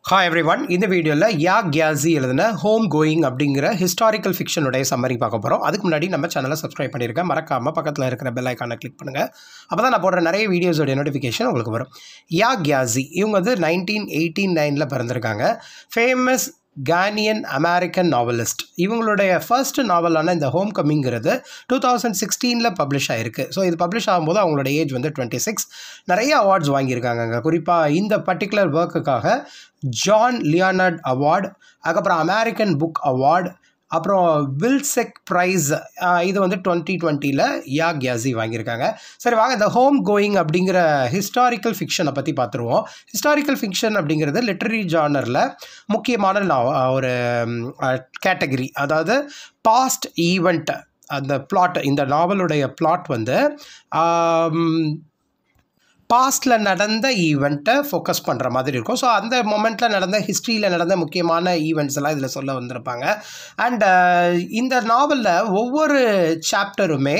hi every one இந்த வீடியோவில் Yaa Gyasi எழுதின ஹோம் கோயிங் அப்படிங்கிற ஹிஸ்டாரிக்கல் ஃபிக்ஷனுடைய சம்மரி பார்க்க போகிறோம் அதுக்கு முன்னாடி நம்ம சேனலை சப்ஸ்கிரைப் பண்ணியிருக்கேன் மறக்காமல் பக்கத்தில் இருக்கிற பெல் ஐக்கானை கிளிக் பண்ணுங்கள் அப்போ தான் நான் போடுற நிறைய வீடியோஸோடைய நோட்டிஃபிகேஷன் உங்களுக்கு வரும் யா கியாசி இவங்க வந்து நைன்டீன் எயிட்டீன் நைனில் பிறந்திருக்காங்க ஃபேமஸ் கானியன் அமெரிக்கன் நாவலிஸ்ட் இவங்களுடைய ஃபர்ஸ்ட் நாவலான இந்த ஹோம் கம்மிங்கிறது டூ தௌசண்ட் சிக்ஸ்டீனில் பப்ளிஷ் ஆயிருக்கு ஸோ இது பப்ளிஷ் ஆகும்போது அவங்களோட ஏஜ் வந்து டுவெண்ட்டி சிக்ஸ் நிறைய அவார்ட்ஸ் வாங்கியிருக்காங்க குறிப்பாக இந்த பர்டிகுலர் ஒர்க்குக்காக ஜான் லியானர்ட் அவார்டு அதுக்கப்புறம் அமெரிக்கன் புக் அவார்டு அப்புறம் வில்செக் ப்ரைஸ் இது வந்து டுவெண்ட்டி டுவெண்ட்டியில் யா கியாசி வாங்கியிருக்காங்க சரி வாங்க இந்த ஹோம் கோயிங் அப்படிங்கிற ஹிஸ்டாரிக்கல் ஃபிக்ஷனை பற்றி பார்த்துருவோம் ஹிஸ்டாரிக்கல் ஃபிக்ஷன் அப்படிங்கிறது லிட்ரரி ஜானரில் முக்கியமான நாவ- ஒரு கேட்டகரி அதாவது பாஸ்ட் ஈவெண்ட் அந்த பிளாட் இந்த நாவலுடைய பிளாட் வந்து பாஸ்டில் நடந்த ஈவெண்ட்டை ஃபோக்கஸ் பண்ணுற மாதிரி இருக்கும் ஸோ அந்த மொமெண்ட்டில் நடந்த ஹிஸ்ட்ரியில் நடந்த முக்கியமான ஈவெண்ட்ஸ் எல்லாம் இதில் சொல்ல வந்திருப்பாங்க அண்ட் இந்த நாவலில் ஒவ்வொரு சாப்டருமே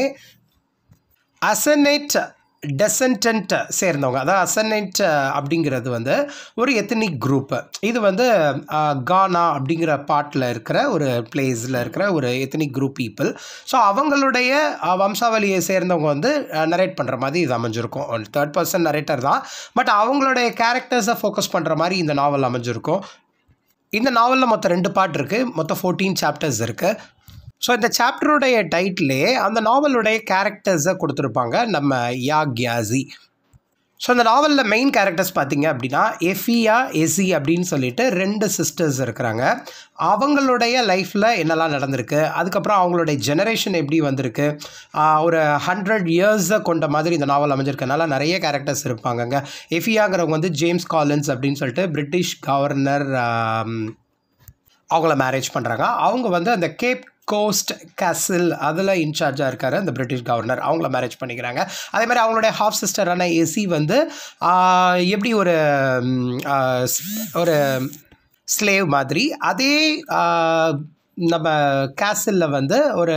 அசனேட் டெசன்டன்ட் சேர்ந்தவங்க அதாவது அசனேட் அப்படிங்கிறது வந்து ஒரு எத்தனிக் குரூப்பு இது வந்து அஹ், கானா அப்படிங்கிற பாட்டில் இருக்கிற ஒரு பிளேஸில் இருக்கிற ஒரு எத்தனிக் குரூப் பீப்புள் ஸோ அவங்களுடைய அஹ், வம்சாவளியை சேர்ந்தவங்க வந்து நரேட் பண்ணுற மாதிரி இது அமைஞ்சிருக்கும் தேர்ட் பர்சன் நரேட்டர் தான் பட் அவங்களுடைய கேரக்டர்ஸை ஃபோக்கஸ் பண்ணுற மாதிரி இந்த நாவல் அமைஞ்சிருக்கும் இந்த நாவலில் மொத்தம் ரெண்டு பார்ட் இருக்குது மொத்தம் ஃபோர்டீன் சாப்டர்ஸ் இருக்குது ஸோ இந்த சாப்டருடைய டைட்டிலே அந்த நாவலுடைய கேரக்டர்ஸை கொடுத்துருப்பாங்க நம்ம யா கியாசி ஸோ இந்த நாவலில் மெயின் கேரக்டர்ஸ் பார்த்தீங்க அப்படின்னா எஃபியா எசி அப்படின்னு சொல்லிட்டு ரெண்டு சிஸ்டர்ஸ் இருக்கிறாங்க அவங்களுடைய லைஃப்பில் என்னெல்லாம் நடந்திருக்கு அதுக்கப்புறம் அவங்களுடைய ஜெனரேஷன் எப்படி வந்திருக்கு ஆஹ் ஒரு ஹண்ட்ரட் இயர்ஸை கொண்ட மாதிரி இந்த நாவல் அமைஞ்சிருக்கனால நிறைய கேரக்டர்ஸ் இருப்பாங்கங்க எஃபியாங்கிறவங்க வந்து ஜேம்ஸ் காலின்ஸ் அப்படின்னு சொல்லிட்டு பிரிட்டிஷ் கவர்னர் அவங்கள மேரேஜ் பண்ணுறாங்க அவங்க வந்து அந்த கேப் கோஸ்ட் கேசில் அதில் இன்சார்ஜாக இருக்கார் அந்த பிரிட்டிஷ் கவர்னர் அவங்கள மேரேஜ் பண்ணிக்கிறாங்க அதே மாதிரி அவங்களுடைய ஹாஃப் சிஸ்டரான எசி வந்து ஆஹ், எப்படி ஒரு ம், ஆஹ், ஸ்- ஒரு ஸ்லேவ் மாதிரி அதே ஆஹ், நம்ம கேசிலில் வந்து ஒரு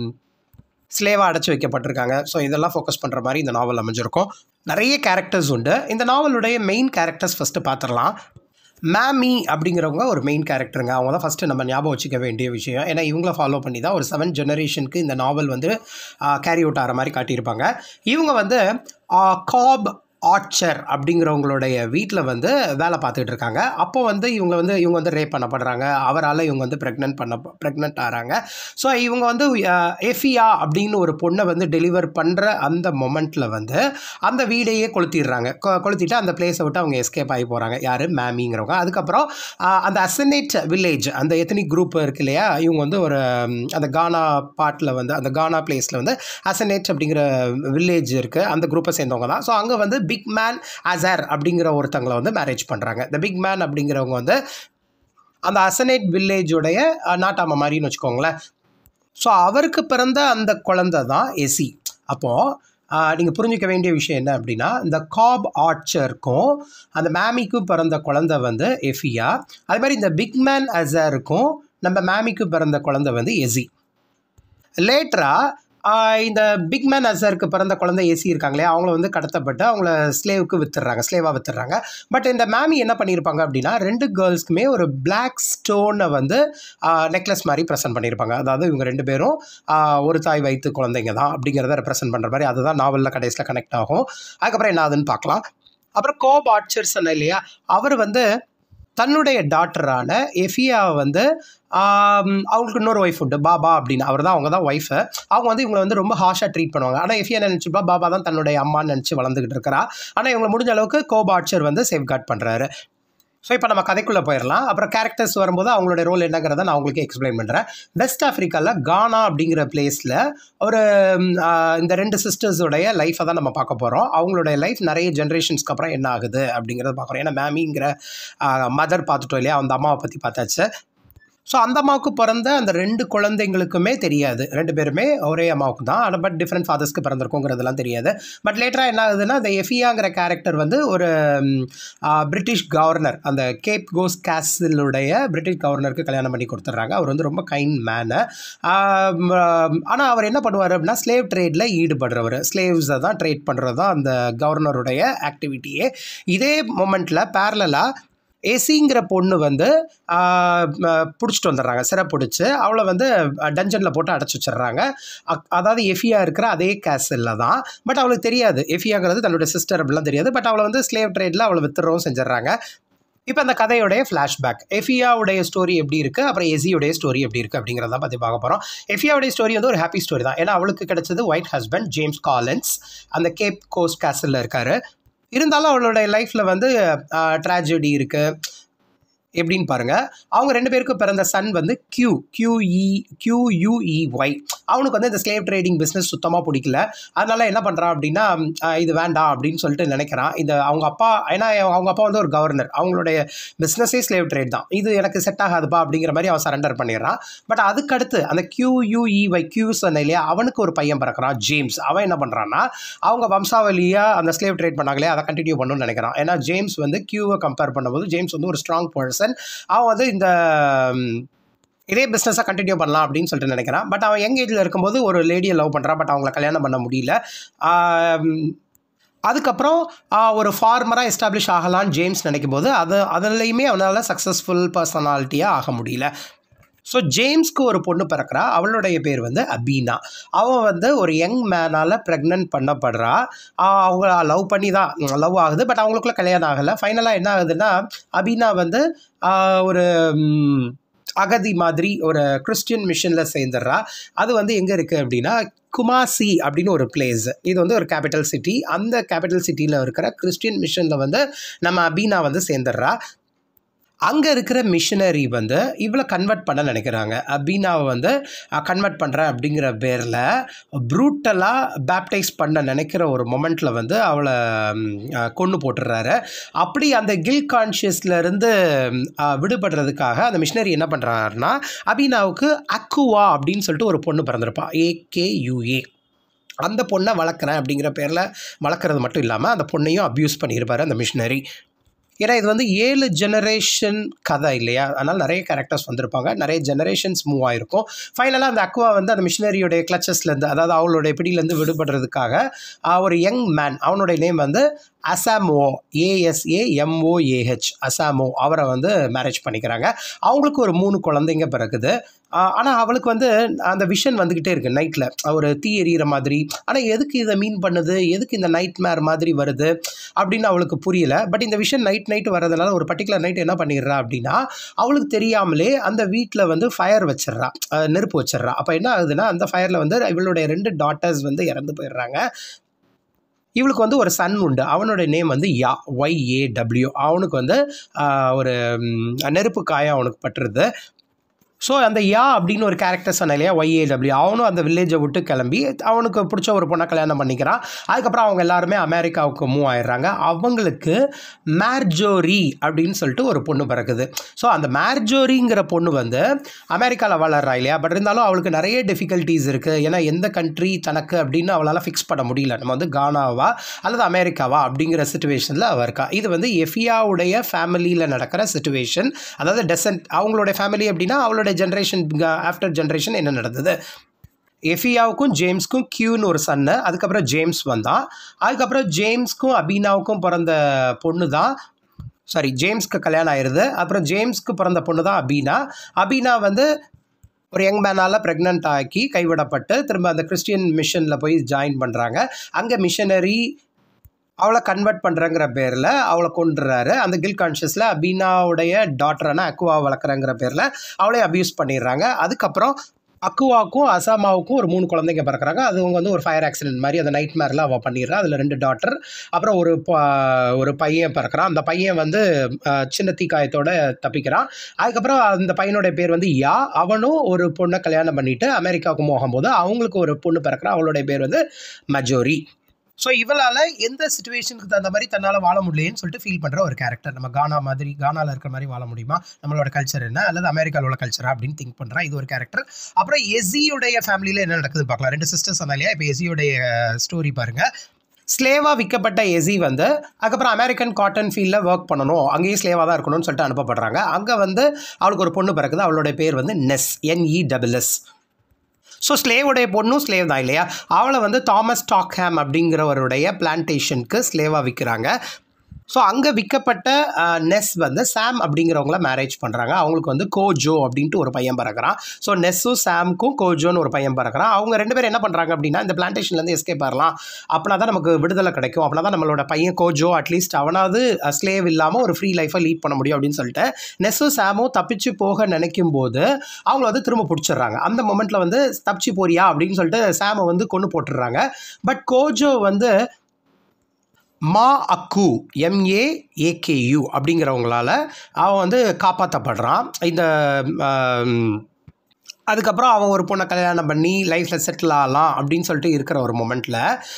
ஸ்லேவாக அடைச்சி வைக்கப்பட்டிருக்காங்க ஸோ இதெல்லாம் ஃபோக்கஸ் பண்ணுற மாதிரி இந்த நாவல் அமைஞ்சிருக்கும் நிறைய கேரக்டர்ஸ் உண்டு இந்த நாவலுடைய மெயின் கேரக்டர்ஸ் ஃபஸ்ட்டு பார்த்துடலாம் மேமி அப்படிங்கிறவங்க ஒரு மெயின் கேரக்டருங்க அவங்க தான் ஃபஸ்ட்டு நம்ம ஞாபகம் வச்சுக்க வேண்டிய விஷயம் ஏன்னா இவங்கள ஃபாலோ பண்ணி தான் ஒரு செவன் ஜெனரேஷனுக்கு இந்த நாவல் வந்து கேரி அவுட் ஆகிற மாதிரி காட்டியிருப்பாங்க இவங்க வந்து காப் ஆர்ச்சர் அப்படிங்கிறவங்களுடைய வீட்டில் வந்து வேலை பார்த்துட்டு இருக்காங்க அப்போ வந்து இவங்க வந்து இவங்க வந்து ரேப் பண்ணப்படுறாங்க அவரால் இவங்க வந்து ப்ரெக்னென்ட் பண்ண ப்ரெக்னென்ட் ஆகிறாங்க ஸோ இவங்க வந்து எஃபியா அப்படின்னு ஒரு பொண்ணை வந்து டெலிவர் பண்ணுற அந்த மொமெண்ட்டில் வந்து அந்த வீடையே கொளுத்திடுறாங்க கொ- கொளுத்திட்டு அந்த பிளேஸை விட்டு அவங்க எஸ்கேப் ஆகி போகிறாங்க யார் மேமிங்கிறவங்க அதுக்கப்புறம் ஆஹ், அந்த அசனேட் வில்லேஜ் அந்த எத்தனிக் குரூப் இருக்கு இல்லையா இவங்க வந்து ஒரு ம், அந்த கானா பாட்டில் வந்து அந்த கானா பிளேஸில் வந்து அசனேட் அப்படிங்கிற வில்லேஜ் இருக்குது அந்த குரூப்பை சேர்ந்தவங்க தான் ஸோ அங்கே வந்து பிக் மேன் அசர் அப்படிங்கிற ஒருத்தங்களை வந்து மேரேஜ் பண்ணுறாங்க இந்த பிக் மேன் அப்படிங்கிறவங்க வந்து அந்த அசனேட் வில்லேஜோடைய நாட்டாம மாதிரின்னு வச்சுக்கோங்களேன் ஸோ அவருக்கு பிறந்த அந்த குழந்தை தான் எசி அப்போது நீங்கள் புரிஞ்சுக்க வேண்டிய விஷயம் என்ன அப்படின்னா இந்த காப் ஆர்ச்சருக்கும் அந்த மேமிக்கும் பிறந்த குழந்தை வந்து எஃபியா அதே மாதிரி இந்த பிக் மேன் அசருக்கும் நம்ம மேமிக்கு பிறந்த குழந்தை வந்து எசி லேட்டராக இந்த பிக் மேன் அசருக்கு பிறந்த குழந்தை ஏசி இருக்காங்களே அவங்கள வந்து கடத்தப்பட்டு அவங்கள ஸ்லேவுக்கு வித்துடுறாங்க ஸ்லேவாக வித்துடுறாங்க பட் இந்த மேமி என்ன பண்ணியிருப்பாங்க அப்படின்னா ரெண்டு கேர்ள்ஸ்க்குமே ஒரு பிளாக் ஸ்டோனை வந்து நெக்லஸ் மாதிரி ப்ரெசென்ட் பண்ணியிருப்பாங்க அதாவது இவங்க ரெண்டு பேரும் ஆஹ், ஒரு தாய் வயிற்று குழந்தைங்க தான் அப்படிங்கிறத ரெப்ரசென்ட் பண்ணுற மாதிரி அதுதான் நாவலில் கடைசியில் கனெக்ட் ஆகும் அதுக்கப்புறம் என்ன ஆகுதுன்னு பார்க்கலாம் அப்புறம் கோப் ஆர்ச்சர் சொன்ன இல்லையா அவர் வந்து தன்னுடைய டாட்டரான எஃபியாவை வந்து ஆம், அவங்களுக்கு இன்னொரு ஒய்ஃப் உண்டு பாபா அப்படின்னு அவர் தான் அவங்க தான் ஒய்ஃபு அவங்க வந்து இவங்களை வந்து ரொம்ப ஹாஷாக ட்ரீட் பண்ணுவாங்க ஆனால் எஃபியா நினச்சிப்பா பாபா தான் தன்னுடைய அம்மான்னு நினச்சி வளர்ந்துக்கிட்டு இருக்கிறா ஆனால் இவங்களை முடிஞ்ச அளவுக்கு கோப் ஆர்ச்சர் வந்து சேஃப்கார்ட் பண்ணுறாரு ஸோ இப்போ நம்ம கதைக்குள்ளே போயிடலாம் அப்புறம் கேரக்டர்ஸ் வரும்போது அவங்களுடைய ரோல் என்னங்கிறத நான் உங்களுக்கு எக்ஸ்பிளைன் பண்ணுறேன் வெஸ்ட் ஆஃப்ரிக்காவில் கானா அப்படிங்கிற பிளேஸில் ஒரு ம், ஆ, இந்த ரெண்டு சிஸ்டர்ஸோடைய லைஃப்பை தான் நம்ம பார்க்க போகிறோம் அவங்களுடைய லைஃப் நிறைய ஜென்ரேஷன்ஸ்க்கு அப்புறம் என்ன ஆகுது அப்படிங்கிறத பார்க்குறோம் ஏன்னா மேமிங்கிற மதர் பார்த்துட்டோம் இல்லையா அந்த அம்மாவை பற்றி பார்த்தாச்சு ஸோ அந்த அம்மாவுக்கு பிறந்த அந்த ரெண்டு குழந்தைங்களுக்குமே தெரியாது ரெண்டு பேருமே ஒரே அம்மாவுக்கு தான் ஆனால் பட் டிஃப்ரெண்ட் ஃபாதர்ஸ்க்கு பிறந்திருக்குங்கிறதெல்லாம் தெரியாது பட் லேட்டராக என்ன ஆகுதுன்னா அந்த எஃபியாங்கிற கேரக்டர் வந்து ஒரு ம், ஆ, பிரிட்டிஷ் கவர்னர் அந்த கேப் கோஸ் கேசலுடைய பிரிட்டிஷ் கவர்னருக்கு கல்யாணம் பண்ணி கொடுத்துட்றாங்க அவர் வந்து ரொம்ப கைண்ட் மேனு ஆனால் அவர் என்ன பண்ணுவார் அப்படின்னா ஸ்லேவ் ட்ரேடில் ஈடுபடுறவர் ஸ்லேவ்ஸை தான் ட்ரேட் பண்ணுறது தான் அந்த கவர்னருடைய ஆக்டிவிட்டியே இதே மொமெண்ட்டில் பேரலாக எசிங்கிற பொண்ணு வந்து பிடிச்சிட்டு வந்துடுறாங்க சிறை பிடிச்சி அவளை வந்து டஞ்சனில் போட்டு அடைச்சி வச்சிடுறாங்க அக்- அதாவது எஃபியா இருக்கிற அதே கேசலில் தான் பட் அவளுக்கு தெரியாது எஃபியாங்கிறது தன்னோட சிஸ்டர் அப்படிலாம் தெரியாது பட் அவளை வந்து ஸ்லேவ் ட்ரேடில் அவளை வித்துறவும் செஞ்சிடுறாங்க இப்போ அந்த கதையோடைய ஃப்ளாஷ்பேக் எஃபியாவுடைய ஸ்டோரி எப்படி இருக்குது அப்புறம் எசியோடைய ஸ்டோரி எப்படி இருக்குது அப்படிங்கிறத பற்றி பார்க்க போகிறோம் எஃபியாவுடைய ஸ்டோரி வந்து ஒரு ஹாப்பி ஸ்டோரி தான் ஏன்னா அவளுக்கு கிடைச்சது ஒயிட் ஹஸ்பண்ட் ஜேம்ஸ் காலின்ஸ் அந்த கேப் கோஸ்ட் கேசலில் இருக்காரு இருந்தாலும் அவளுடைய லைஃப்பில் வந்து ட்ராஜடி இருக்குது எப்படின்னு பாருங்க அவங்க ரெண்டு பேருக்கு பிறந்த சன் வந்து கியூ கியூஇ கியூயூஇஒய் அவனுக்கு வந்து இந்த ஸ்லேவ் ட்ரேடிங் பிஸ்னஸ் சுத்தமாக பிடிக்கல அதனால என்ன பண்ணுறான் அப்படின்னா ஆஹ் இது வேண்டாம் அப்படின்னு சொல்லிட்டு நினைக்கிறான் இந்த அவங்க அப்பா ஏன்னா அவங்க அப்பா வந்து ஒரு கவர்னர் அவங்களுடைய பிஸ்னஸே ஸ்லேவ் ட்ரேட் தான் இது எனக்கு செட் ஆகாதுப்பா அப்படிங்கிற மாதிரி அவன் சரண்டர் பண்ணிடுறான் பட் அதுக்கடுத்து அந்த கியூயூஇஒய் கியூ சொன்ன இல்லையா அவனுக்கு ஒரு பையன் பிறக்கிறான் ஜேம்ஸ் அவன் என்ன பண்ணுறான்னா அவங்க வம்சாவளியாக அந்த ஸ்லேவ் ட்ரேட் பண்ணாங்களே அதை கண்டினியூ பண்ணணும்னு நினைக்கிறான் ஏன்னா ஜேம்ஸ் வந்து கியூவை கம்பேர் பண்ணும்போது ஜேம்ஸ் வந்து ஒரு ஸ்ட்ராங் பர்சன் அவன் வந்து இந்த ம், இதே பிஸ்னஸாக கண்டினியூ பண்ணலாம் அப்படின்னு சொல்லிட்டு நினைக்கிறான் பட் அவன் யங் ஏஜில் இருக்கும்போது ஒரு லேடியை லவ் பண்ணுறான் பட் அவங்கள கல்யாணம் பண்ண முடியல ஆம், அதுக்கப்புறம் ஆ, ஒரு ஃபார்மராக எஸ்டாப்ளிஷ் ஆகலான்னு ஜேம்ஸ் நினைக்கும் போது அது அதுலேயுமே அவனால் சக்ஸஸ்ஃபுல் பர்சனாலிட்டியாக ஆக முடியல ஸோ ஜேம்ஸ்க்கு ஒரு பொண்ணு பிறக்கிறா அவளுடைய பேர் வந்து அபீனா அவன் வந்து ஒரு யங் மேனால் ப்ரெக்னென்ட் பண்ணப்படுறா ஆஹ் அவங்க லவ் பண்ணி தான் லவ் ஆகுது பட் அவங்களுக்குள்ள கல்யாணம் ஆகலை ஃபைனலாக என்ன ஆகுதுன்னா அபீனா வந்து ஆஹ் ஒரு ம், அகதி மாதிரி ஒரு கிறிஸ்டியன் மிஷனில் சேர்ந்துடுறா அது வந்து எங்கே இருக்குது அப்படின்னா குமாசி அப்படின்னு ஒரு பிளேஸ் இது வந்து ஒரு கேபிட்டல் சிட்டி அந்த கேபிட்டல் சிட்டியில் இருக்கிற கிறிஸ்டியன் மிஷனில் வந்து நம்ம அபீனா வந்து சேர்ந்துடுறா அங்கே இருக்கிற மிஷினரி வந்து இவளை கன்வெர்ட் பண்ண நினைக்கிறாங்க அபீனாவை வந்து கன்வெர்ட் பண்ணுறேன் அப்படிங்கிற பேரில் ப்ரூட்டலாக பேப்டைஸ் பண்ண நினைக்கிற ஒரு மொமெண்ட்டில் வந்து அவளை கொண்டு போட்டுடுறாரு அப்படி அந்த கில் கான்ஷியஸ்லேருந்து விடுபடுறதுக்காக அந்த மிஷினரி என்ன பண்ணுறாருன்னா அபீனாவுக்கு அக்குவா அப்படின்னு சொல்லிட்டு ஒரு பொண்ணு பிறந்திருப்பா ஏகேயூஏ அந்த பொண்ணை வளர்க்குறேன் அப்படிங்கிற பேரில் வளர்க்குறது மட்டும் இல்லாமல் அந்த பொண்ணையும் அப்யூஸ் பண்ணியிருப்பாரு அந்த மிஷினரி ஏன்னா இது வந்து ஏழு ஜெனரேஷன் கதை இல்லையா அதனால் நிறைய கேரக்டர்ஸ் வந்திருப்பாங்க நிறைய ஜெனரேஷன்ஸ் மூவ் ஆயிருக்கும் ஃபைனலாக அந்த அக்வா வந்து அந்த மிஷினரியோடைய கிளச்சஸ்லேருந்து அதாவது அவளுடைய பிடியிலேருந்து விடுபடுறதுக்காக ஆஹ், ஒரு யங் மேன் அவனுடைய நேம் வந்து அசாமோ ஏஎஸ்ஏ எம்ஓஏஹெச் அசாமோ அவரை வந்து மேரேஜ் பண்ணிக்கிறாங்க அவங்களுக்கு ஒரு மூணு குழந்தைங்க பிறகுது ஆனால் அவளுக்கு வந்து அந்த விஷன் வந்துக்கிட்டே இருக்குது நைட்டில் ஒரு தீ எரியிற மாதிரி ஆனால் எதுக்கு இதை மீன் பண்ணுது எதுக்கு இந்த நைட் மேர் மாதிரி வருது அப்படின்னு அவளுக்கு புரியல பட் இந்த விஷயம் நைட் நைட் வரதுனால ஒரு பர்டிகுலர் நைட் என்ன பண்ணிடுறா அப்படின்னா அவளுக்கு தெரியாமலே அந்த வீட்டில் வந்து ஃபயர் வச்சிடுறா அஹ் நெருப்பு வச்சிடுறா அப்போ என்ன ஆகுதுன்னா அந்த ஃபயரில் வந்து இவளுடைய ரெண்டு டாட்டர்ஸ் வந்து இறந்து போயிடுறாங்க இவளுக்கு வந்து ஒரு சன் உண்டு அவனோட நேம் வந்து யா ஒய்ஏடபிள்யூ அவனுக்கு வந்து ஆஹ், ஒரு ம், நெருப்பு காயம் அவனுக்கு பட்டுருது ஸோ அந்த யா அப்படின்னு ஒரு கேரக்டர் சொன்ன இல்லையா ஒய்ஏடபிள்யூ அவனும் அந்த வில்லேஜை விட்டு கிளம்பி அவனுக்கு பிடிச்ச ஒரு பொண்ணை கல்யாணம் பண்ணிக்கிறான் அதுக்கப்புறம் அவங்க எல்லாருமே அமெரிக்காவுக்கு மூவ் ஆயிடுறாங்க அவங்களுக்கு மேர்ஜோரி அப்படின்னு சொல்லிட்டு ஒரு பொண்ணு பிறக்குது ஸோ அந்த மேர்ஜோரிங்கிற பொண்ணு வந்து அமெரிக்காவில் வளர்றா இல்லையா பட் இருந்தாலும் அவளுக்கு நிறைய டிஃபிகல்ட்டிஸ் இருக்குது ஏன்னா எந்த கண்ட்ரி தனக்கு அப்படின்னு அவளால் ஃபிக்ஸ் பண்ண முடியல நம்ம வந்து கானாவா அல்லது அமெரிக்காவா அப்படிங்கிற சுச்சுவேஷனில் அவள் இருக்கா இது வந்து எஃபியாவுடைய ஃபேமிலியில் நடக்கிற சுச்சுவேஷன் அதாவது டெசன்ட் அவங்களுடைய ஃபேமிலி அப்படின்னா அவளுடைய ஜென்ரேஷன் ஆஃப்டர் ஜென்ரேஷன் என்ன நடந்தது எஃபியாவுக்கும் ஜேம்ஸ்க்கும் கியூன்னு ஒரு சன்னு அதுக்கப்புறம் ஜேம்ஸ் வந்தான் அதுக்கப்புறம் ஜேம்ஸ்க்கும் அபீனாவுக்கும் பிறந்த பொண்ணு தான் சாரி ஜேம்ஸ்க்கு கல்யாணம் ஆயிடுது அப்புறம் ஜேம்ஸ்க்கு பிறந்த பொண்ணு தான் அபீனா அபீனா வந்து ஒரு யங் மேனால் ப்ரெக்னென்ட் ஆக்கி கைவிடப்பட்டு திரும்ப அந்த கிறிஸ்டியன் மிஷனில் போய் ஜாயின் பண்ணுறாங்க அங்கே மிஷனரி அவளை கன்வெர்ட் பண்ணுறங்கிற பேரில் அவளை கொண்டுறாரு அந்த கில் கான்ஷியஸில் அபீனாவுடைய டாட்டரான அக்குவா வளர்க்குறங்கிற பேரில் அவளை அபியூஸ் பண்ணிடுறாங்க அதுக்கப்புறம் அக்குவாவுக்கும் அசாமாவுக்கும் ஒரு மூணு குழந்தைங்க பிறக்கிறாங்க அது அவங்க வந்து ஒரு ஃபயர் ஆக்சிடென்ட் மாதிரி அந்த நைட் மேரில் அவள் பண்ணிடுறா அதில் ரெண்டு டாட்டர் அப்புறம் ஒரு ப- ஒரு பையன் பிறக்கிறான் அந்த பையன் வந்து அஹ், சின்ன தீக்காயத்தோட தப்பிக்கிறான் அதுக்கப்புறம் அந்த பையனோட பேர் வந்து யா அவனும் ஒரு பொண்ணை கல்யாணம் பண்ணிட்டு அமெரிக்காவுக்கு போகும்போது அவங்களுக்கு ஒரு பொண்ணு பிறக்கிறா அவளுடைய பேர் வந்து மஜோரி ஸோ இவளால் எந்த சுச்சுவேஷனுக்கு தகுந்த மாதிரி தன்னால் வாழ முடியலைன்னு சொல்லிட்டு ஃபீல் பண்ணுற ஒரு கேரக்டர் நம்ம கானா மாதிரி கானாவில் இருக்கிற மாதிரி வாழ முடியுமா நம்மளோட கல்ச்சர் என்ன அல்லது அமெரிக்காவில் உள்ள கல்ச்சரா அப்படின்னு திங்க் பண்ணுறா இது ஒரு கேரக்டர் அப்புறம் எஸியுடைய ஃபேமிலியில் என்ன நடக்குது பார்க்கலாம் ரெண்டு சிஸ்டர்ஸ் சொன்னா இல்லையா இப்போ எஸியுடைய ஸ்டோரி பாருங்கள் ஸ்லேவாக விற்கப்பட்ட எஸி வந்து அதுக்கப்புறம் அமெரிக்கன் காட்டன் ஃபீல்டில் ஒர்க் பண்ணணும் அங்கேயும் ஸ்லேவாக தான் இருக்கணும்னு சொல்லிட்டு அனுப்பப்படுறாங்க அங்கே வந்து அவளுக்கு ஒரு பொண்ணு பிறக்குது அவளுடைய பேர் வந்து நெஸ் என்இ டபிள்எஸ் ஸோ ஸ்லேவுடைய பொண்ணும் ஸ்லேவ் தான் இல்லையா அவளை வந்து தாமஸ் டாக்ஹாம் அப்படிங்கிறவருடைய பிளான்டேஷனுக்கு ஸ்லேவாக விற்கிறாங்க ஸோ அங்கே விற்கப்பட்ட நெஸ் வந்து சாம் அப்படிங்கிறவங்கள மேரேஜ் பண்ணுறாங்க அவங்களுக்கு வந்து கோஜோ அப்படின்ட்டு ஒரு பையன் பிறக்கிறான் ஸோ நெஸ்ஸும் சாம்க்கும் கோஜோன்னு ஒரு பையன் பிறக்கிறான் அவங்க ரெண்டு பேரும் என்ன பண்ணுறாங்க அப்படின்னா இந்த பிளான்டேஷன்லேருந்து எஸ்கேப் ஆகலாம் அப்படின்னா தான் நமக்கு விடுதலை கிடைக்கும் அப்படின்னா தான் நம்மளோட பையன் கோஜோ அட்லீஸ்ட் அவனாவது ஸ்லேவ் இல்லாமல் ஒரு ஃப்ரீ லைஃப்பை லீட் பண்ண முடியும் அப்படின்னு சொல்லிட்டு நெஸ்ஸும் சாமும் தப்பிச்சு போக நினைக்கும் போது அவங்கள வந்து திரும்ப பிடிச்சிடுறாங்க அந்த மொமெண்ட்டில் வந்து தப்பிச்சு போறியா அப்படின்னு சொல்லிட்டு சாமை வந்து கொண்டு போட்டுடுறாங்க பட் கோஜோ வந்து மா அக்கு எம்ஏ ஏகேயு அப்படிங்கிறவங்களால அவன் வந்து காப்பாற்றப்படுறான் இந்த ஆம், அதுக்கப்புறம் அவன் ஒரு பொண்ணை கல்யாணம் பண்ணி லைஃப்பில் செட்டில் ஆகலாம் அப்படின்னு சொல்லிட்டு இருக்கிற ஒரு மொமெண்ட்டில்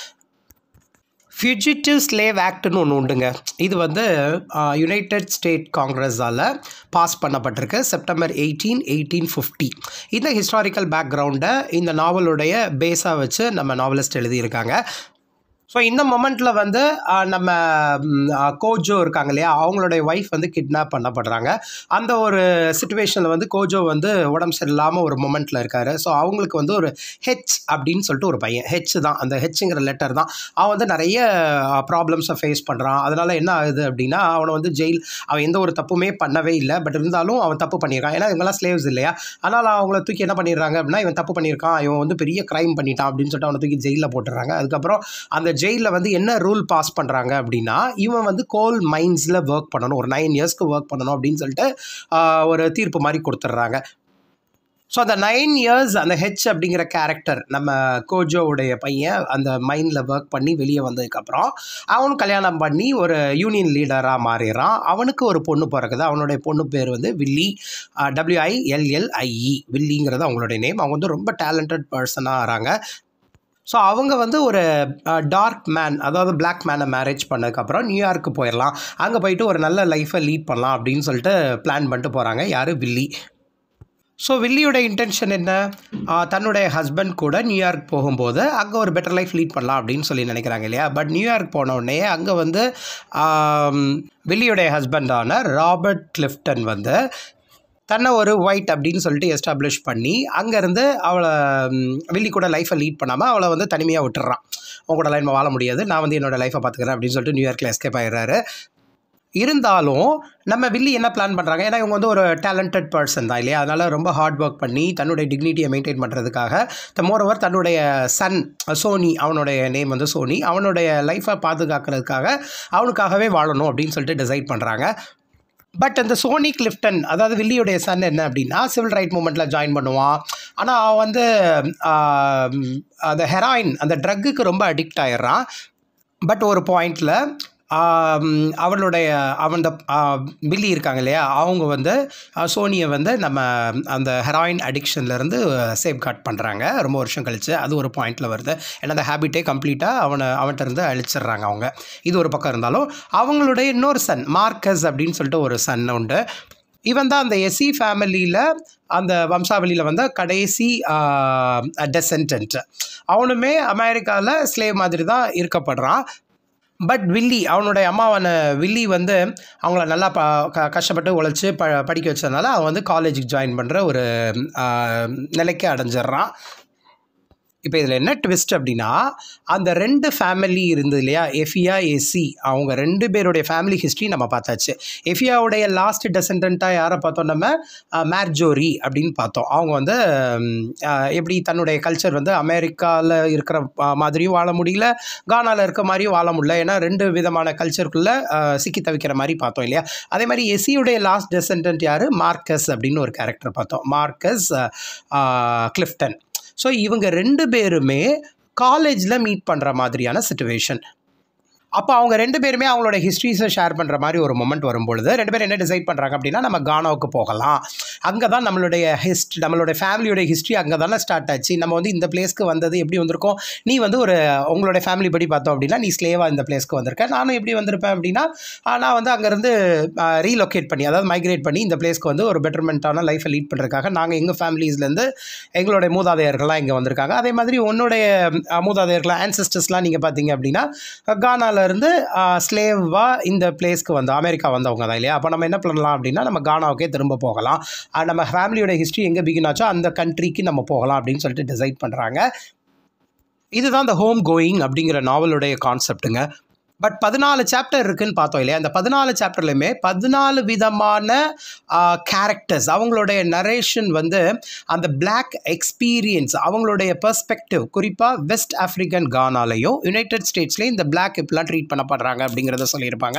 ஃபியூஜிட்டிவ் ஸ்லேவ் ஆக்ட்னு ஒன்று உண்டுங்க இது வந்து யுனைடெட் ஸ்டேட் காங்கிரஸால் பாஸ் பண்ணப்பட்டிருக்கு செப்டம்பர் எயிட்டீன் எயிட்டீன் ஃபிஃப்டி இந்த ஹிஸ்டாரிக்கல் பேக்ரவுண்டை இந்த நாவலுடைய பேஸாக வச்சு நம்ம நாவலிஸ்ட் எழுதியிருக்காங்க ஸோ இந்த மொமெண்ட்டில் வந்து ஆஹ், நம்ம ம், ஆஹ், கோஜோ இருக்காங்க இல்லையா அவங்களுடைய ஒய்ஃப் வந்து கிட்னாப் பண்ணப்படுறாங்க அந்த ஒரு சுச்சுவேஷனில் வந்து கோஜோ வந்து உடம்பு சரியில்லாமல் ஒரு மொமெண்ட்டில் இருக்காரு ஸோ அவங்களுக்கு வந்து ஒரு ஹெச் அப்படின்னு சொல்லிட்டு ஒரு பையன் ஹெச் தான் அந்த ஹெச்ங்கிற லெட்டர் தான் அவன் வந்து நிறைய ப்ராப்ளம்ஸை ஃபேஸ் பண்ணுறான் அதனால் என்ன ஆகுது அப்படின்னா அவனை வந்து ஜெயில் அவன் எந்த ஒரு தப்புமே பண்ணவே இல்லை பட் இருந்தாலும் அவன் தப்பு பண்ணியிருக்கான் ஏன்னா இவங்கெல்லாம் ஸ்லேவ்ஸ் இல்லையா அதனால் அவங்கள தூக்கி என்ன பண்ணிடுறாங்க அப்படின்னா இவன் தப்பு பண்ணியிருக்கான் இவன் வந்து பெரிய க்ரைம் பண்ணிட்டான் அப்படின்னு சொல்லிட்டு அவனை தூக்கி ஜெயிலில் போட்டுறாங்க அதுக்கப்புறம் அந்த ஜெயிலில் வந்து என்ன ரூல் பாஸ் பண்ணுறாங்க அப்படின்னா இவன் வந்து கோல் மைன்ஸில் ஒர்க் பண்ணணும் ஒரு நைன் இயர்ஸ்க்கு ஒர்க் பண்ணணும் அப்படின்னு சொல்லிட்டு ஆஹ், ஒரு தீர்ப்பு மாதிரி கொடுத்துட்றாங்க ஸோ அந்த நைன் இயர்ஸ் அந்த ஹெச் அப்படிங்கிற கேரக்டர் நம்ம கோஜோவுடைய பையன் அந்த மைண்டில் ஒர்க் பண்ணி வெளியே வந்ததுக்கப்புறம் அவனும் கல்யாணம் பண்ணி ஒரு யூனியன் லீடராக மாறிடுறான் அவனுக்கு ஒரு பொண்ணு பிறக்குது அவனுடைய பொண்ணு பேர் வந்து வில்லி டபிள்யூஐஎல்எல்ஐஇ வில்லிங்கிறது அவங்களுடைய நேம் அவங்க வந்து ரொம்ப டேலண்டட் பர்சனாக ஆகிறாங்க ஸோ அவங்க வந்து ஒரு டார்க் மேன் அதாவது Black மேனை மேரேஜ் பண்ணதுக்கப்புறம் நியூயார்க்கு போயிடலாம் அங்கே போயிட்டு ஒரு நல்ல லைஃப்பை லீட் பண்ணலாம் அப்படின்னு சொல்லிட்டு பிளான் பண்ணிட்டு போகிறாங்க யார் வில்லி ஸோ வில்லியோட இன்டென்ஷன் என்ன ஆஹ் தன்னுடைய ஹஸ்பண்ட் கூட நியூயார்க் போகும்போது அங்கே ஒரு பெட்டர் லைஃப் லீட் பண்ணலாம் அப்படின்னு சொல்லி நினைக்கிறாங்க இல்லையா பட் நியூயார்க் போன உடனே அங்கே வந்து ஆம், வில்லியோடைய ஹஸ்பண்டான ராபர்ட் கிளிஃப்டன் வந்து தன்னை ஒரு ஒயிட் அப்படின்னு சொல்லிட்டு எஸ்டாப்ளிஷ் பண்ணி அங்கேருந்து அவளை ம், வில்லி கூட லைஃப்பை லீட் பண்ணாமல் அவளை வந்து தனிமையாக விட்டுறான் உன் கூட லைஃப் வாழ முடியாது நான் வந்து என்னோட லைஃப்பை பார்த்துக்கிறேன் அப்படின்னு சொல்லிட்டு நியூயார்க்கில் எஸ்கேப் ஆயிடுறாரு இருந்தாலும் நம்ம வில்லி என்ன பிளான் பண்ணுறாங்க ஏன்னா இவங்க வந்து ஒரு டேலண்டட் பர்சன் தான் இல்லையா அதனால் ரொம்ப ஹார்ட் ஒர்க் பண்ணி தன்னுடைய டிக்னிட்டியை மெயின்டைன் பண்ணுறதுக்காக மோரோவர் தன்னுடைய சன் சோனி அவனுடைய நேம் வந்து சோனி அவனுடைய லைஃப்பை பாதுகாக்கிறதுக்காக அவனுக்காகவே வாழணும் அப்படின்னு சொல்லிட்டு டிசைட் பண்ணுறாங்க பட் அந்த சோனி கிளிஃப்டன் அதாவது வில்லியுடைய சன் என்ன அப்படின்னா சிவில் ரைட் மூமெண்ட்டில் ஜாயின் பண்ணுவான் ஆனால் அவன் வந்து ஆம், அந்த ஹெராயின் அந்த ட்ரக்குக்கு ரொம்ப அடிக்ட் ஆயிடுறான் பட் ஒரு பாயிண்டில் அவளுடைய அவன் இந்த பில்லி இருக்காங்க இல்லையா அவங்க வந்து ஆஹ், சோனியை வந்து நம்ம அந்த ஹெராயின் அடிக்ஷன்லேருந்து சேஃப் கார்ட் பண்ணுறாங்க ரொம்ப வருஷம் கழிச்சு அது ஒரு பாயிண்டில் வருது ஏன்னா அந்த ஹேபிட்டே கம்ப்ளீட்டாக அவனை அவன்கிட்ட இருந்து அழிச்சிடுறாங்க அவங்க இது ஒரு பக்கம் இருந்தாலும் அவங்களுடைய இன்னொரு சன் மார்க்கஸ் அப்படின்னு சொல்லிட்டு ஒரு சன் உண்டு இவன் தான் அந்த எஸ்சி ஃபேமிலியில் அந்த வம்சாவளியில் வந்த கடைசி டெசன்டன்ட் அவனுமே அமெரிக்காவில் ஸ்லேவ் மாதிரி தான் இருக்கப்படுறான் பட் வில்லி அவனுடைய அம்மாவான வில்லி வந்து அவங்கள நல்லா ப க கஷ்டப்பட்டு உழைச்சி ப படிக்க வச்சதுனால அவன் வந்து காலேஜுக்கு ஜாயின் பண்ணுற ஒரு ஆஹ், நிலைக்கு அடைஞ்சிடுறான் இப்போ இதில் என்ன ட்விஸ்ட் அப்படின்னா அந்த ரெண்டு ஃபேமிலி இருந்தது இல்லையா எஃபியா எஸ்சி அவங்க ரெண்டு பேருடைய ஃபேமிலி ஹிஸ்ட்ரி நம்ம பார்த்தாச்சு எஃபியாவுடைய லாஸ்ட் டெசன்டண்ட்டாக யாரை பார்த்தோம் நம்ம மேர்ஜோரி அப்படின்னு பார்த்தோம் அவங்க வந்து ம், அஹ், எப்படி தன்னுடைய கல்ச்சர் வந்து அமெரிக்காவில் இருக்கிற அஹ், மாதிரியும் வாழ முடியல கானாவில் இருக்க மாதிரியும் வாழ முடியல ஏன்னா ரெண்டு விதமான கல்ச்சருக்குள்ளே சிக்கி தவிக்கிற மாதிரி பார்த்தோம் இல்லையா அதே மாதிரி எஸ்சியுடைய லாஸ்ட் டெசன்டன்ட் யார் மார்க்கஸ் அப்படின்னு ஒரு கேரக்டர் பார்த்தோம் மார்க்கஸ் கிளிஃப்டன் ஸோ இவங்க ரெண்டு பேருமே காலேஜில் மீட் பண்ணுற மாதிரியான சுச்சுவேஷன் அப்போ அவங்க ரெண்டு பேருமே அவங்களோட ஹிஸ்ட்ரிஸை ஷேர் பண்ணுற மாதிரி ஒரு மொமெண்ட் வரும்பொழுது ரெண்டு பேரும் என்ன டிசைட் பண்ணுறாங்க அப்படின்னா நம்ம கானாவுக்கு போகலாம் அங்கே தான் நம்மளுடைய ஹிஸ்ட்ரி நம்மளுடைய ஃபேமிலியோட ஹிஸ்ட்ரி அங்கே தானே ஸ்டார்ட் ஆச்சு நம்ம வந்து இந்த பிளேஸ்க்கு வந்தது எப்படி வந்திருக்கோம் நீ வந்து ஒரு உங்களுடைய ஃபேமிலி படி பார்த்தோம் அப்படின்னா நீ ஸ்லேவாக இந்த பிளேஸ்க்கு வந்திருக்க நானும் எப்படி வந்திருப்பேன் அப்படின்னா ஆஹ், நான் வந்து அங்கேருந்து ரீலொகேட் பண்ணி அதாவது மைக்ரேட் பண்ணி இந்த பிளேஸ்க்கு வந்து ஒரு பெட்டர்மெண்ட்டான லைஃப்பை லீட் பண்ணுறதுக்காக நாங்கள் எங்கள் ஃபேமிலிஸ்லேருந்து எங்களுடைய மூதாதையர்கள்லாம் இங்கே வந்திருக்காங்க அதே மாதிரி உன்னுடைய அஹ், மூதாதையர்கள் ஆன்சிஸ்டர்ஸ்லாம் நீங்கள் பார்த்தீங்க அப்படின்னா கானால இருந்து ஸ்லேவாக இந்த பிளேஸ்க்கு வந்தோம் அமெரிக்கா வந்தவங்க தான் இல்லையா அப்போ நம்ம என்ன பண்ணலாம் அப்படின்னா நம்ம கானாவுக்கே திரும்ப போகலாம் அஹ் நம்ம ஃபேமிலியோட ஹிஸ்ட்ரி எங்கே பிகின் ஆச்சோ அந்த கண்ட்ரிக்கு நம்ம போகலாம் அப்படின்னு சொல்லிட்டு டிசைட் பண்ணுறாங்க இதுதான் இந்த ஹோம் கோயிங் அப்படிங்கிற நாவலுடைய கான்செப்ட்டுங்க பட் பதினாலு சாப்டர் இருக்குன்னு பார்த்தோம் இல்லையா அந்த பதினாலு சாப்டர்லையுமே பதினாலு விதமான கேரக்டர்ஸ் அவங்களுடைய நரேஷன் வந்து அந்த பிளாக் எக்ஸ்பீரியன்ஸ் அவங்களுடைய பெர்ஸ்பெக்டிவ் குறிப்பாக வெஸ்ட் ஆஃப்ரிக்கன் கானாலையும் யுனைடெட் ஸ்டேட்ஸ்லேயும் இந்த பிளாக் இப்படிலாம் ட்ரீட் பண்ணப்படுறாங்க அப்படிங்கிறத சொல்லியிருப்பாங்க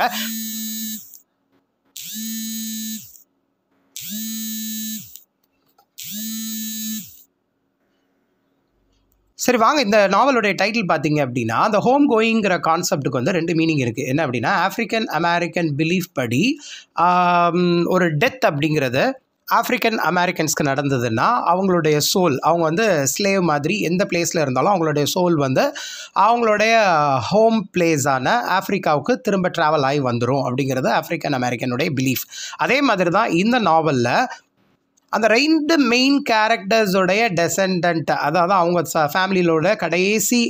சரி வாங்க இந்த நாவலுடைய டைட்டில் பார்த்தீங்க அப்படின்னா அந்த ஹோம் கோயிங்கிற கான்செப்ட்டுக்கு வந்து ரெண்டு மீனிங் இருக்குது என்ன அப்படின்னா ஆஃப்ரிக்கன் அமெரிக்கன் பிலீஃப் படி ஆம், ஒரு டெத் அப்படிங்கிறது ஆஃப்ரிக்கன் அமெரிக்கன்ஸ்க்கு நடந்ததுன்னா அவங்களுடைய சோல் அவங்க வந்து ஸ்லேவ் மாதிரி எந்த பிளேஸில் இருந்தாலும் அவங்களுடைய சோல் வந்து அவங்களுடைய ஹோம் பிளேஸான ஆஃப்ரிக்காவுக்கு திரும்ப ட்ராவல் ஆகி வந்துடும் அப்படிங்கிறது ஆஃப்ரிக்கன் அமெரிக்கனுடைய பிலீஃப் அதே மாதிரி தான் இந்த நாவலில் அந்த ரெண்டு மெயின் கேரக்டர்ஸோடைய டெசண்டன்ட் அதாவது அவங்க ஃபேமிலியிலோட கடைசி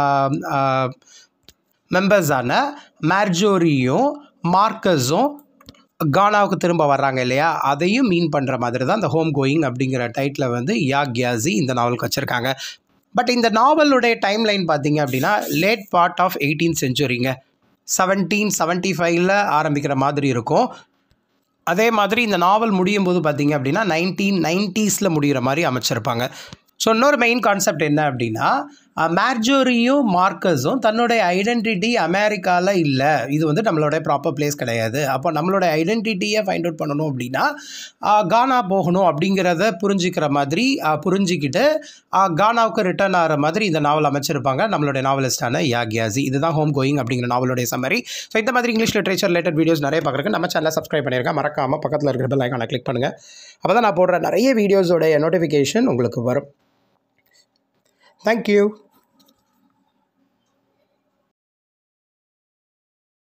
மெம்பர்ஸான மார்ஜோரியும் மார்க்கஸும் கானாவுக்கு திரும்ப வர்றாங்க இல்லையா அதையும் மீன் பண்ணுற மாதிரி தான் இந்த ஹோம் கோயிங் அப்படிங்கிற டைட்டில் வந்து யா கியாசி இந்த நாவலுக்கு வச்சுருக்காங்க பட் இந்த நாவலுடைய டைம் லைன் பார்த்தீங்க அப்படின்னா லேட் பார்ட் ஆஃப் எயிட்டீன் செஞ்சுரிங்க செவன்டீன் செவன்ட்டி ஃபைவ்ல ஆரம்பிக்கிற மாதிரி இருக்கும் அதே மாதிரி இந்த நாவல் முடியும் போது பார்த்தீங்க அப்படின்னா நைன்டீன் நைன்ட்டீஸில் முடிகிற மாதிரி அமைச்சிருப்பாங்க ஸோ இன்னொரு மெயின் கான்செப்ட் என்ன அப்படின்னா மேர்ஜோரியும் மார்க்கஸும் தன்னுடைய ஐடென்டிட்டி அமெரிக்காவில் இல்லை இது வந்து நம்மளோட ப்ராப்பர் பிளேஸ் கிடையாது அப்போ நம்மளோட ஐடென்டிட்டியை ஃபைண்ட் அவுட் பண்ணணும் அப்படின்னா ஆஹ், கானா போகணும் அப்படிங்கிறத புரிஞ்சிக்கிற மாதிரி ஆஹ், புரிஞ்சிக்கிட்டு ஆஹ், கானாவுக்கு ரிட்டர்ன் ஆகிற மாதிரி இந்த நாவல் அமைச்சிருப்பாங்க நம்மளுடைய நாவலிஸ்டான யாகியாசி இதுதான் ஹோம் கோயிங் அப்படிங்கிற நாவலுடைய சம்மரி ஸோ இந்த மாதிரி இங்கிலீஷ் லிட்ரேச்சர் ரிலேட்டட் வீடியோஸ் நிறைய பார்க்குறதுக்கு நம்ம சேனலை சப்ஸ்கிரைப் பண்ணியிருக்கேன் மறக்காமல் பக்கத்தில் இருக்கிற பெல் ஐக்கானை கிளிக் பண்ணுங்கள் அப்போ தான் நான் போடுற நிறைய வீடியோஸோடைய நோட்டிஃபிகேஷன் உங்களுக்கு வரும் தேங்க்யூ